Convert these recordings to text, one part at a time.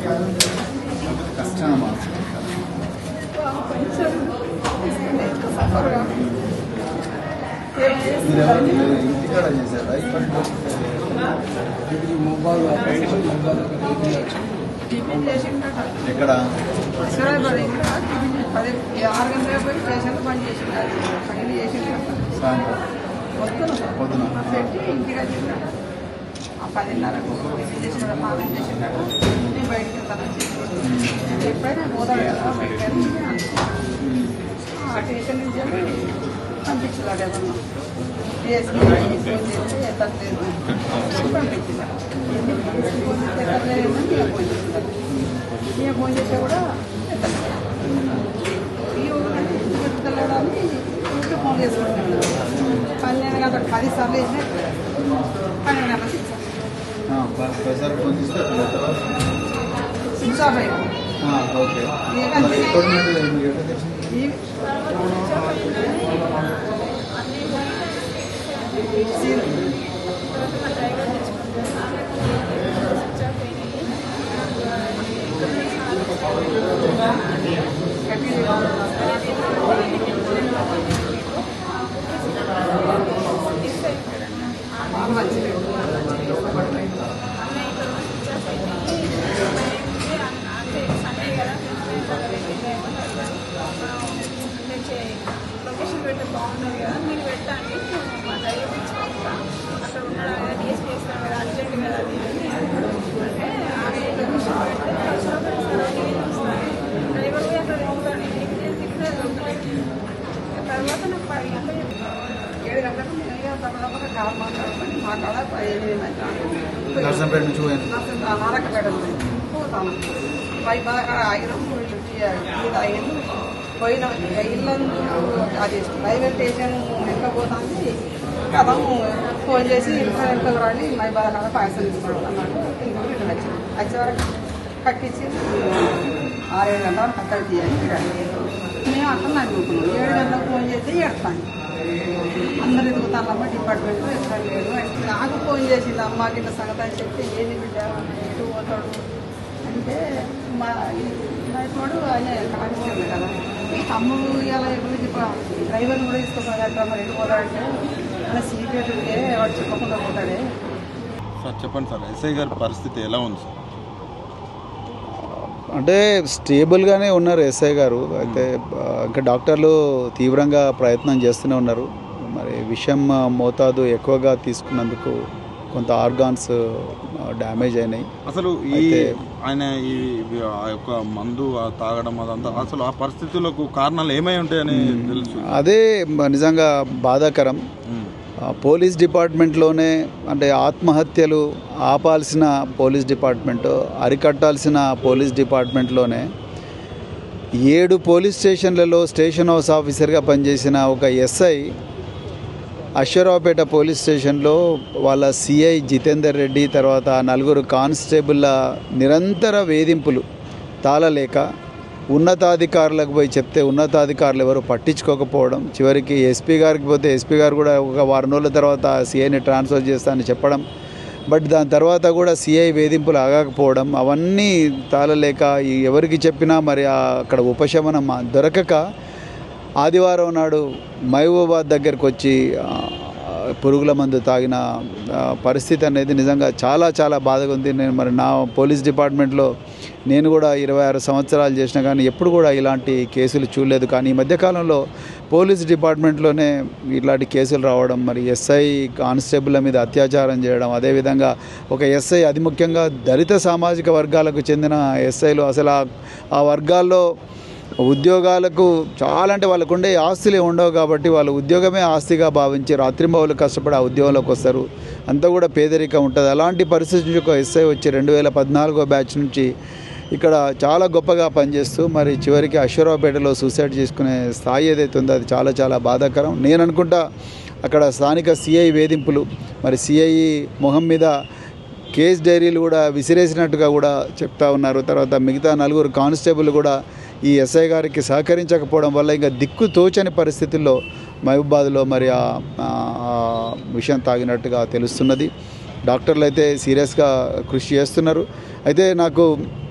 కష్టమా మీరు ఎవరు మీరు ఇంటికాడ చేశారా ఇక్కడ మొబైల్ ఆపరేషన్ మొబైల్ టిఫిన్ చేసిండట ఎక్కడ సరే ఇక్కడ టిఫిన్ పది ఆరు గంటల పోయి స్టేషన్లో పని చేసిండారు పని చేసిండట సాయంత్రం పొద్దున పొద్దున పెట్టి ఇంటికి వచ్చిండట ఆ పదిన్నరకు టిఫిన్ చేసిండ పాలన చేసిండట నేను బయటికి వెళ్తాను ఎప్పుడైనా పోతాడు కదా బయటకు అని నేను అనుకున్నాను. ఆ స్టేషన్ నుంచి వెళ్ళి పంపించాడు ఏమన్నా డిఎస్పీ ఫోన్ చేస్తే ఎత్తట్లేదు పంపించాడు ఫోన్ చేస్తే ఎత్తట్లేదు అని నేను ఫోన్ చేస్తాను నేను ఫోన్ చేస్తే కూడా ఎత్తట్లేదు ఈ ఊరంటే ఎత్తుతలేడు అని ఊరికి ఫోన్ చేసుకుంటున్నాను పన్నెండు గంటలకు పది సార్లు వేసిన పన్నెండు గంటలకు ఇచ్చాను ఆ, ప- పైసలు ఫోన్ చేస్తే అక్కడ పోతారా? స్విచ్ ఆఫ్ అయిపోయింది ఆ, ఓకే మరి ఎక్కడ ఉన్నట్టు మీకు ఎక్కడ తెలిసింది ఈ సీన్ లొకేషన్ పెడితే బాగుంటుంది కదా మీరు పెట్టండి మా డ్రైవర్ ఇచ్చుకుంటా అక్కడ ఉన్నాడు కదా డిఎస్పీ చేస్తాను కదా అర్జెంట్ కదా అది ఇది అని. అంటే ఆమె లొకేషన్ పెడితే సరౌండింగ్ చూస్తాను డ్రైవర్ పోయి అక్కడ దిగుతాడు దిగితే దిగితే దొరకలేదు తర్వాత నాకు పది గంటలు ఏడు గంటలకు నేను ఇక తప్పకుండా కాల్ మాట్లాడుకొని మా కాడ ఎనిమిది మంది నర్సంపేట నుంచి పోయాను నారకపేట పోతాను పై బాగా ఆగినాం టీ తాగింది పోయినాం ఇక ఇల్లందు అది రైల్వే స్టేషన్ ఎక్కడ పోతాంది కదా ఫోన్ చేసి ఇంట్లో వెళ్తాం రండి మై బాగా కాడ పాయసం తీసుకోవడం అన్నాడు ఇంటికి రిటర్న్ వచ్చాను వచ్చే వరకు కట్టించి ఆరేడు గంటల వరకు అక్కడ తీయాలి మేము అక్కడ అనుకుంటున్నాం ఏడు గంటలకు ఫోన్ చేస్తే ఏడతాను అందరు ఎదుగుతానమ్మా డిపార్ట్మెంట్లో ఎక్కడ లేదు నాకు ఫోన్ చేసింది అమ్మ కింద సంగతి అని చెప్తే ఏది బిడ్డ ఎటు పోతాడు అంటే మా నాయకుడు ఆయన కానిస్టేబుల్ కదా తమ్ముడు ఇలా గురించి డ్రైవర్ని కూడా తీసుకోపోయాడు మరి ఎటు పోతాడంటే అలా సీక్రెట్ ఉంటే వాడు చెప్పకుండా పోతాడే సార్ చెప్పండి సార్ ఎస్ఐ గారి పరిస్థితి ఎలా ఉంది సార్ అంటే స్టేబుల్గానే ఉన్నారు ఎస్ఐ గారు అయితే ఆ, ఇంకా డాక్టర్లు తీవ్రంగా ప్రయత్నం చేస్తూనే ఉన్నారు మరి విషం ఆ, మోతాదు ఎక్కువగా తీసుకున్నందుకు కొంత ఆర్గాన్స్ డ్యామేజ్ అయినాయి అసలు ఈ అయితే- ఆయన ఈ ఆ యొక్క మందు ఆ తాగడం అదంతా అసలు ఆ పరిస్థితులకు కారణాలు ఏమై ఉంటాయని తెలుసు అదే మ- నిజంగా బాధాకరం ఉమ్. ఆ, పోలీస్ డిపార్ట్మెంట్లోనే అంటే ఆత్మహత్యలు ఆపాల్సిన పోలీస్ డిపార్ట్మెంట్ అరికట్టాల్సిన పోలీస్ డిపార్ట్మెంట్లోనే ఏడు పోలీస్ స్టేషన్లలో స్టేషన్ హౌస్ ఆఫీసర్గా పనిచేసిన ఒక ఎస్ఐ అశ్వరావుపేట పోలీస్ స్టేషన్లో వాళ్ళ సిఐ జితేందర్ రెడ్డి తర్వాత నలుగురు కానిస్టేబుల్ల నిరంతర వేధింపులు తాళలేక ఉన్నతాధికారులకు పోయి చెప్తే ఉన్నతాధికారులు ఎవరు పట్టించుకోకపోవడం చివరికి ఎస్పీ గారికి పోతే ఎస్పీ గారు కూడా ఒక వారం రోజుల తర్వాత సిఐని ట్రాన్స్ఫర్ చేస్తానని చెప్పడం బట్ దాని తర్వాత కూడా సిఐ వేధింపులు ఆగకపోవడం అవన్నీ తాళలేక ఈ ఎవరికి చెప్పినా మరి ఆ అక్కడ ఉపశమనం దొరకక ఆదివారం నాడు మహబూబాబాద్ దగ్గరకు వచ్చి ఆ, ఆ, పురుగుల మందు తాగిన ఆ, పరిస్థితి అనేది నిజంగా చాలా చాలా బాధగా ఉంది నేను మరి నా పోలీస్ డిపార్ట్మెంట్లో నేను కూడా ఇరవై ఆరు సంవత్సరాలు చేసిన కానీ ఎప్పుడు కూడా ఇలాంటి కేసులు చూడలేదు కానీ ఈ మధ్యకాలంలో పోలీస్ డిపార్ట్మెంట్లోనే ఇలాంటి కేసులు రావడం మరి ఎస్ఐ కానిస్టేబుల్ల మీద అత్యాచారం చేయడం అదేవిధంగా ఒక ఎస్ఐ అది ముఖ్యంగా దళిత సామాజిక వర్గాలకు చెందిన ఎస్ఐలు అసలు ఆ- ఆ వర్గాల్లో ఉద్యోగాలకు చాలా అంటే వాళ్ళకు ఉండే ఆస్తులే ఉండవు కాబట్టి వాళ్ళ ఉద్యోగమే ఆస్తిగా భావించి రాత్రింబవులు కష్టపడి ఆ ఉద్యోగంలోకి వస్తారు అంతా కూడా పేదరికం ఉంటుంది అలాంటి పరిస్థితి నుంచి ఒక ఎస్ఐ వచ్చి రెండు వేల పద్నాలుగో బ్యాచ్ నుంచి ఇక్కడ చాలా గొప్పగా పనిచేస్తూ మరి చివరికి అశ్వరావుపేటలో సూసైడ్ చేసుకునే స్థాయి ఏదైతే ఉందో అది చాలా చాలా బాధాకరం నేను అనుకుంటా అక్కడ స్థానిక సిఐ వేధింపులు మరి సిఐ మొహం మీద కేస్ డైరీలు కూడా విసిరేసినట్టుగా కూడా చెప్తా ఉన్నారు తర్వాత మిగతా నలుగురు కానిస్టేబుల్ కూడా ఈ ఎస్ఐ గారికి సహకరించకపోవడం వల్ల ఇంకా దిక్కు తోచని పరిస్థితుల్లో మహబూబాద్లో మరి ఆ ఆ విషయం తాగినట్టుగా తెలుస్తున్నది డాక్టర్లు అయితే సీరియస్గా కృషి చేస్తున్నారు అయితే నాకు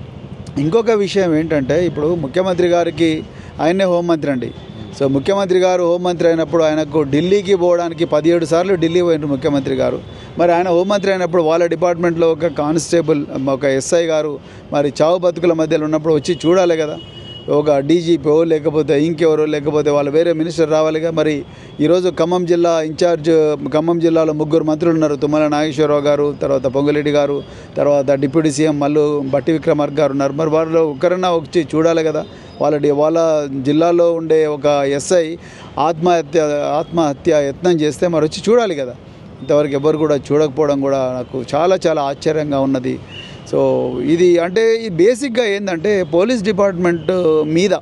ఇంకొక విషయం ఏంటంటే ఇప్పుడు ముఖ్యమంత్రి గారికి ఆయనే హోంమంత్రి అండి సో ముఖ్యమంత్రి గారు హోంమంత్రి అయినప్పుడు ఆయనకు ఢిల్లీకి పోవడానికి పదిహేడు సార్లు ఢిల్లీ పోయినారు ముఖ్యమంత్రి గారు మరి ఆయన హోంమంత్రి అయినప్పుడు వాళ్ళ డిపార్ట్మెంట్లో ఒక కానిస్టేబుల్ ఒక ఎస్ఐ గారు మరి చావు బతుకుల మధ్యలో ఉన్నప్పుడు వచ్చి చూడాలి కదా ఒక డీజీపీ లేకపోతే ఇంకెవరో లేకపోతే వాళ్ళు వేరే మినిస్టర్ రావాలిగా మరి ఈరోజు ఖమ్మం జిల్లా ఇన్ఛార్జ్ ఖమ్మం జిల్లాలో ముగ్గురు మంత్రులు ఉన్నారు తుమ్మల నాగేశ్వరరావు గారు తర్వాత పొంగులేటి గారు తర్వాత డిప్యూటీ సీఎం మల్లు బట్టి విక్రమార్క గారు ఉన్నారు మరి వాళ్ళు ఒక్కరన్నా వచ్చి చూడాలి కదా వాళ్ళ డి- వాళ్ళ జిల్లాలో ఉండే ఒక ఎస్ఐ ఆత్మహత్య ఆత్మహత్య యత్నం చేస్తే మరి వచ్చి చూడాలి కదా ఇంతవరకు ఎవరు కూడా చూడకపోవడం కూడా నాకు చాలా చాలా ఆశ్చర్యంగా ఉన్నది సో ఇది అంటే ఈ బేసిక్గా ఏంటంటే పోలీస్ డిపార్ట్మెంట్ మీద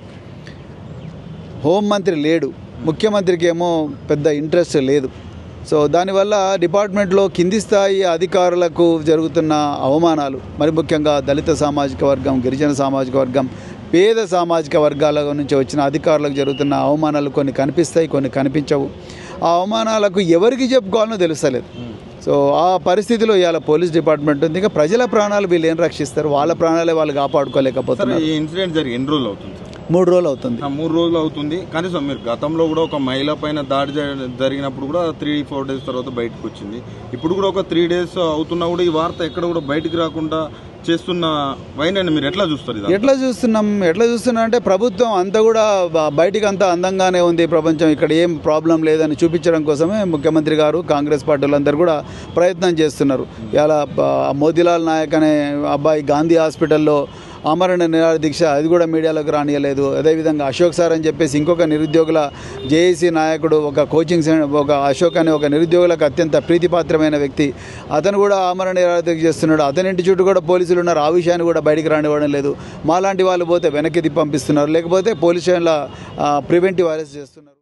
హోంమంత్రి లేడు ముఖ్యమంత్రికి ఏమో పెద్ద ఇంట్రెస్ట్ లేదు సో దానివల్ల డిపార్ట్మెంట్లో కింది స్థాయి అధికారులకు జరుగుతున్న అవమానాలు మరి ముఖ్యంగా దళిత సామాజిక వర్గం గిరిజన సామాజిక వర్గం పేద సామాజిక వర్గాల నుంచి వచ్చిన అధికారులకు జరుగుతున్న అవమానాలు కొన్ని కనిపిస్తాయి కొన్ని కనిపించవు ఆ అవమానాలకు ఎవరికి చెప్పుకోవాలనో తెలుస్తలేదు సో ఆ పరిస్థితిలో ఇవాళ పోలీస్ డిపార్ట్మెంట్ ఉంది ఇంకా ప్రజల ప్రాణాలు వీళ్ళు ఏం రక్షిస్తారు వాళ్ళ ప్రాణాలే వాళ్ళు సార్ కాపాడుకోలేకపోతున్నారు ఈ ఇన్సిడెంట్ జరిగి ఎన్ని రోజులు అవుతుంది సార్ మూడు రోజులు అవుతుంది ఆ, మూడు రోజులు అవుతుంది కనీసం మీరు గతంలో కూడా ఒక మహిళ పైన దాడి జ- జరిగినప్పుడు కూడా త్రీ ఫోర్ డేస్ తర్వాత బయటకు వచ్చింది ఇప్పుడు కూడా ఒక త్రీ డేస్ అవుతున్నా కూడా ఈ వార్త ఎక్కడ కూడా బయటికి రాకుండా చేస్తున్న వైనాన్ని మీరు ఎట్లా చూస్తారు ఇది ఎట్లా చూస్తున్నాం ఎట్లా చూస్తున్నాం అంటే ప్రభుత్వం అంతా కూడా బ- బయటికి అంతా అందంగానే ఉంది ప్రపంచం ఇక్కడ ఏం ప్రాబ్లం లేదని చూపించడం కోసమే ముఖ్యమంత్రి గారు కాంగ్రెస్ పార్టీలందరూ కూడా ప్రయత్నం చేస్తున్నారు ఇలా బ- మోతీలాల్ నాయక్ అనే అబ్బాయి గాంధీ హాస్పిటల్లో ఆమరణ నిరాహార దీక్ష అది కూడా మీడియాలోకి రానియలేదు అదేవిధంగా అశోక్ సార్ అని చెప్పేసి ఇంకొక నిరుద్యోగుల జేఏసీ నాయకుడు ఒక కోచింగ్ సెంటర్ ఒక అశోక్ అనే ఒక నిరుద్యోగులకు అత్యంత ప్రీతిపాత్రమైన వ్యక్తి అతను కూడా ఆమరణ నిరాహార దీక్ష చేస్తున్నాడు అతని ఇంటి చుట్టూ కూడా పోలీసులు ఉన్నారు ఆ విషయాన్ని కూడా బయటికి రానివ్వడం లేదు మాలాంటి వాళ్ళు పోతే వెనక్కి తిప్పి పంపిస్తున్నారు లేకపోతే పోలీస్ స్టేషన్లో ప్రివెంటివ్ అరెస్ట్ చేస్తున్నారు